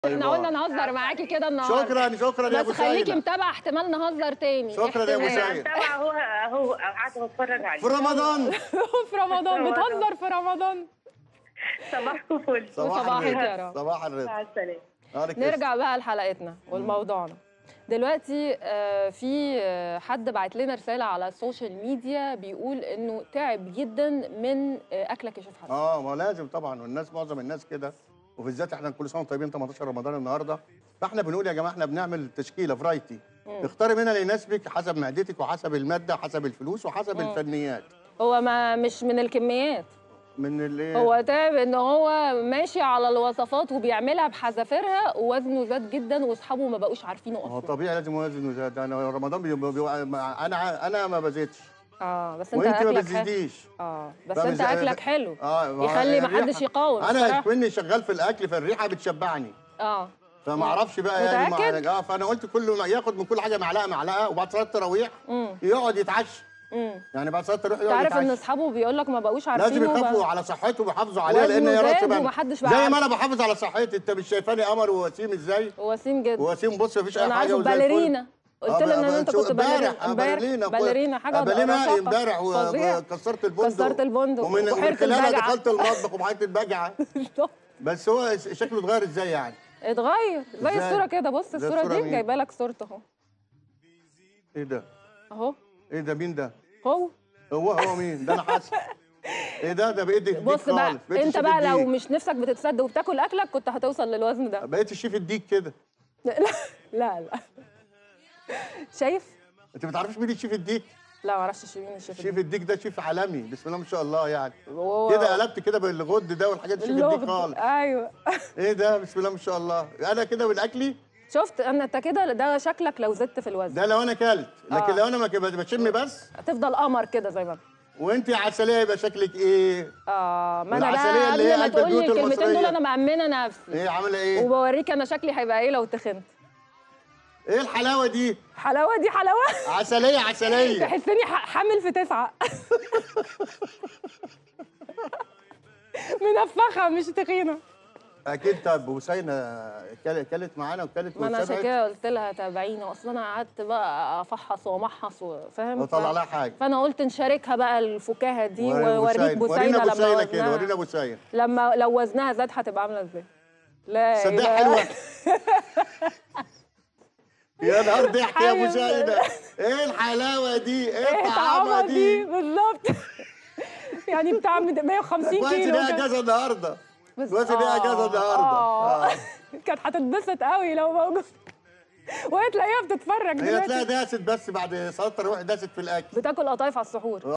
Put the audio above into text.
احنا قلنا نهزر معاكي كده النهارده شكرا شكرا يا ابو بس خليكي سيدة متابعه احتمال نهزر تاني شكرا يا أبو احتمال. سيد. طبعا هو هو قاعده بتفرج عليه في رمضان في رمضان بتهزر في رمضان صباحكم فل صباح وصباحك الرضا يا رب. صباح الرضا مع السلامه نهارك نرجع بقى لحلقتنا ولموضوعنا دلوقتي آه، في آه، حد بعت لنا رساله على السوشيال ميديا بيقول انه تعب جدا من آه، اكلك يا شيف حسن اه ما لازم طبعا والناس معظم الناس كده وبالذات احنا كل سنه وانتم طيبين 18 رمضان النهارده فاحنا بنقول يا جماعه احنا بنعمل تشكيله فرايتي اختاري منها اللي يناسبك حسب معدتك وحسب الماده حسب الفلوس وحسب الفنيات هو ما مش من الكميات من اللي هو تعب ان هو ماشي على الوصفات وبيعملها بحذافيرها ووزنه زاد جدا واصحابه ما بقوش عارفينه هو اصلا طبيعي لازم يوازن وزاد انا رمضان بي... بي... انا ع- انا ما بزيدش اه بس انت وانت ما اكلك حلو بتزيديش اه بس فاهم انت إزاي؟ اكلك حلو اه ما- يخلي ما الريحة- حدش يقاوم انا الصراحة. كني شغال في الاكل فالريحه بتشبعني اه فما اعرفش بقى يعني متأكد؟ مع... اه فانا قلت كل ما ياخد من كل حاجه معلقه معلقه وبعد صلاه التراويح امم يقعد يتعشى امم يعني بعد صلاه التراويح انت يقعد عارف ان يتعشى اصحابه بيقول لك ما بقوش عارفين لازم يخافوا على صحته ويحافظوا عليها وزنه لان هي راس زاد مال ومحدش بقى زي عارف. ما انا بحافظ على صحتي انت مش شايفاني قمر ووسيم ازاي وسيم جدا وسيم بص مفيش اي انا حاجه عارفه وزي الفل. باليرينا قلت آه، له ان بقى- انت شو- كنت باليرينا امبارح آه، باليرينا باليرينا حاجه باليرينا رشاقة. امبارح فظيع. وكسرت البندق كسرت البندق ومن وبحيرة ومن خلالها البجعة. دخلت المطبخ ومعيت البجعه بس هو شكله اتغير ازاي يعني اتغير زي إزاي؟ الصوره كده بص زي الصوره الصورة دي مين؟ جايبه لك صورته اهو ايه ده اهو ايه ده مين ده هو هو هو مين ده انا حاسس ايه ده ده بقيت الديك بص بقى خالص بقيت انت الشيف بقى لو الديك. مش نفسك بتتسد وبتاكل اكلك كنت هتوصل للوزن ده بقيت الشيف الديك كده لا لا لا شايف انت ما تعرفش مين الشيف الديك لا ما اعرفش مين الشيف الشيف الديك ده شيف عالمي بسم الله ما شاء الله يعني وهو- كده قلبت كده بالغد ده والحاجات دي شيف الديك اللغد. خالص ايوه ايه ده بسم الله ما شاء الله انا كده من اكلي شفت ان انت كده ده شكلك لو زدت في الوزن ده لو انا اكلت لكن آه. لو انا ما كده بشم بس هتفضل قمر كده زي ما انت. وانت عسليه يبقى شكلك ايه اه ما انا والعسلية بقى اللي هي قبل ما قلب تقول لي البيوت الكلمتين دول المصرية. انا مأمنه نفسي ايه عامله ايه وبوريك انا شكلي هيبقى ايه لو تخنت ايه الحلاوه دي حلاوه دي حلاوه عسليه عسليه تحسني ح- حامل في تسعه منفخه مش تخينه اكيد طب وسينا كل- كلت معانا وكلت ما انا عشان وسمعت كده قلت لها تابعيني اصل انا قعدت بقى افحص وامحص و- فاهم وطلع ف- لها حاجه فانا قلت نشاركها بقى الفكاهه دي وري- واوريك ورينا بوسينه ابو لما سينا كده ورينا وزنها ابو سينا لما لو وزنها زاد هتبقى عامله ازاي لا صدق إله- حلوه يا نهار ضحك يا ابو حاجة- سينا ايه الحلاوه دي ايه ايه الطعامه طعمها دي دي بالظبط يعني بتاع 150 كويس كيلو ان هي كده. اجازه النهارده بس- كويس ان هي اجازه آه، النهارده آه. آه. كانت هتتبسط قوي لو موجود وهي تلاقيها بتتفرج هي تلاقي دلوقتي داست بس بعد صلاه التراويح داست في الاكل بتاكل قطايف على السحور